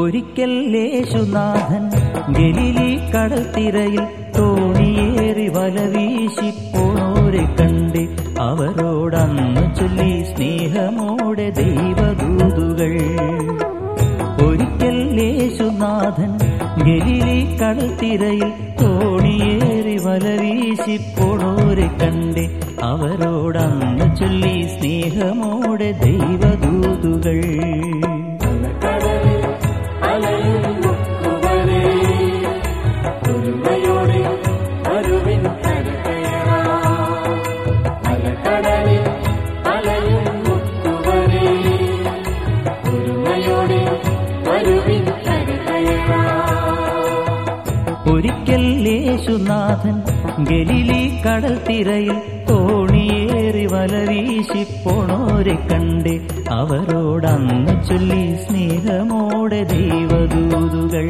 ഒരിക്കൽ യേശുനാഥൻ ഗലിലി കടത്തിരയിൽ തോണിയേറി വല വീശി പോണോരെ കണ്ട് അവരോടന്ന് ചൊല്ലി സ്നേഹമോടെ ദൈവദൂതുകൾ ഒരിക്കൽ യേശുനാഥൻ ഗലിലി കടത്തിരയിൽ തോണിയേറി വല വീശി പോണോരെ കണ്ട് അവരോടന്ന് ചൊല്ലി സ്നേഹമോടെ ദൈവദൂതുകൾ കടലിൽ അലയും മുക്കുവരെ ഒരുമയോടെ വരുവിൻ കരകയറാം അലകടലിൽ അലയും മുക്കുവരെ ഒരുമയോടെ വരുവിൻ കരകയറാം ഒരിക്കൽ യേശുനാഥൻ ഗലിലി കടൽ തിരയിൽ തോണിയേറി വല വീശി പോണോരെ കണ്ട് അവരോടന്ന് ചൊല്ലി സ്നേഹമോടെ ദൈവദൂതുകൾ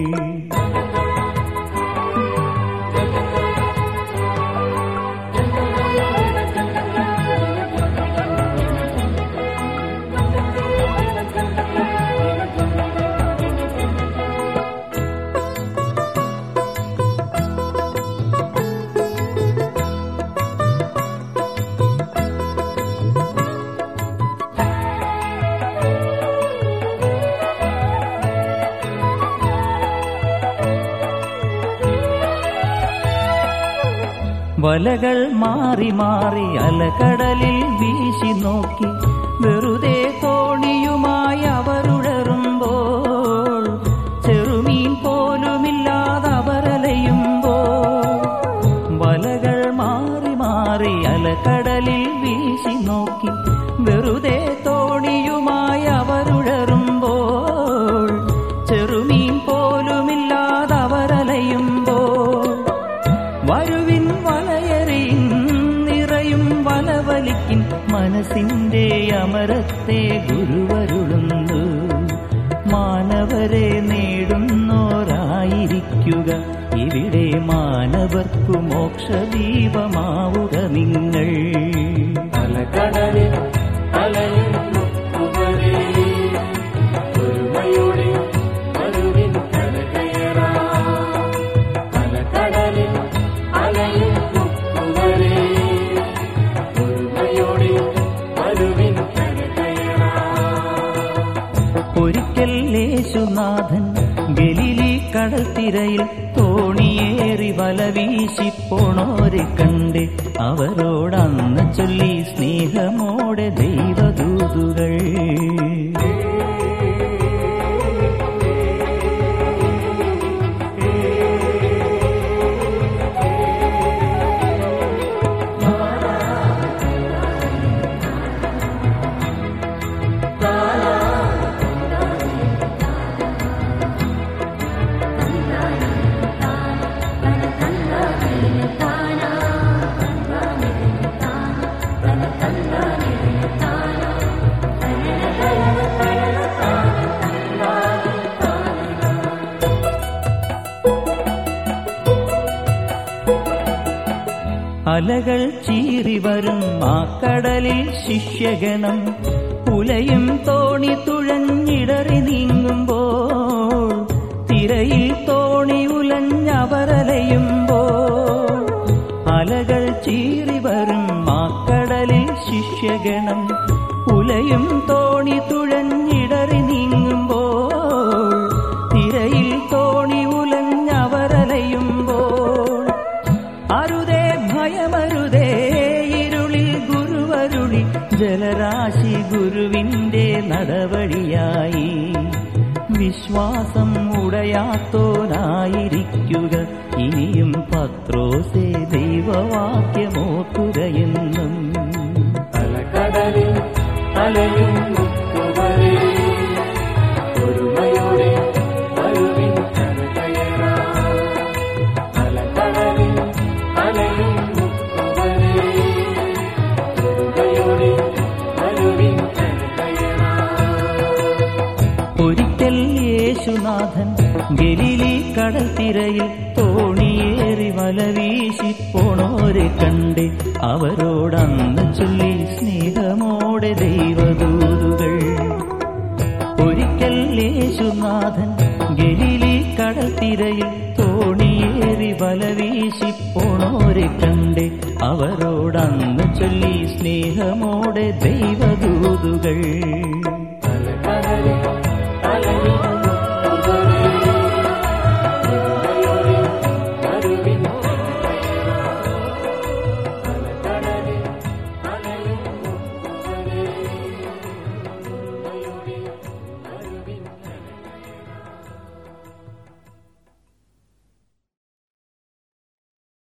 വലകൾ മാറി മാറി അലകടലിൽ വീശി നോക്കി വെറുതെ തോണിയുമായി അവരുടറുമ്പോൾ ചെറുമീൻ പോലുമില്ലാതെ അവരലയുമ്പോൾ വലകൾ മാറി മാറി അലകടലിൽ വീശി നോക്കി വെറുതെ തോണിയുമായി അവരുടറുമ്പോൾ ചെറുമീൻ പോലുമില്ലാതെ അവരലയുമ്പോൾ വരുവിൻ വലയറിയിൻ നിറയും വലവലിക്കിൻ മനസ്സിന്റെ അമരത്തെ ഗുരുവരുളുന്നു മാനവരെ നേടുന്നോരായിരിക്കുക ഇവിടെ മാനവർക്കു മോക്ഷദീപമാവുക നിങ്ങൾ അലകടലിൽ അലയും മുക്കുവരെ ഒരുമയോടെ വരുവിൻ കരകയറാം അലകടലിൽ അലയും മുക്കുവരെ ഒരുമയോടെ വരുവിൻ കരകയറാം ഒരിക്കൽ യേശുനാഥൻ ഗലിലി കടൽ തിരയിൽ തോണിയേറി വല വീശി പോണോരെ കണ്ട് അവരോടന്ന് ചൊല്ലി സ്നേഹമോടെ ദൈവദൂതുകൾ അലകൾ ചീറി വരും ആ കടലിൽ ശിഷ്യഗണം പുലയും തോണി തുഴഞ്ഞിടറി നീങ്ങുമ്പോൾ തിരയിൽ തോണി ഉലഞ്ഞവരലയുമ്പോൾ അലകൾ ചീറി വരും ആ കടലിൽ ശിഷ്യഗണം ഉലയും തോണി തുഴഞ്ഞിടറി നീങ്ങുമ്പോൾ തിരയിൽ തോണി ഉലഞ്ഞവരലയുമ്പോൾ അരുതേ ഭയമരുതേ ഇരുളിൽ ഗുരുവരുളി ജലരാശി ഗുരുവിന്റെ നടവഴിയായി വിശ്വാസം ഉടയാത്തോനായിരിക്കുക ഇനിയും പത്രോസേ ദൈവവാക്യമോക്കുകയെന്നും അലകടലിൽ അലയും മുക്കുവരെ ഒരുമയോടെ വരുവിൻ കരകയറാം അലകടലിൽ അലയും മുക്കുവരെ ഒരുമയോടെ വരുവിൻ കരകയറാം ഒരിക്കൽ യേശുനാഥൻ ഗലിലി കടൽ തിരയിൽ തോണിയേറി വല വീശി പോണോരെ കണ്ട് അവരോടന്ന് ചൊല്ലി സ്നേഹമോടെ ദൈവദൂതുകൾ ഒരിക്കൽ യേശുനാഥൻ യേശുനാഥൻ ഗലീലി കടത്തിരയിൽ തോണിയേറി വലവീശി പോണോരെ കണ്ടേ അവരോടന്ന് ചൊല്ലി സ്നേഹമോടെ ദൈവദൂതുകൾ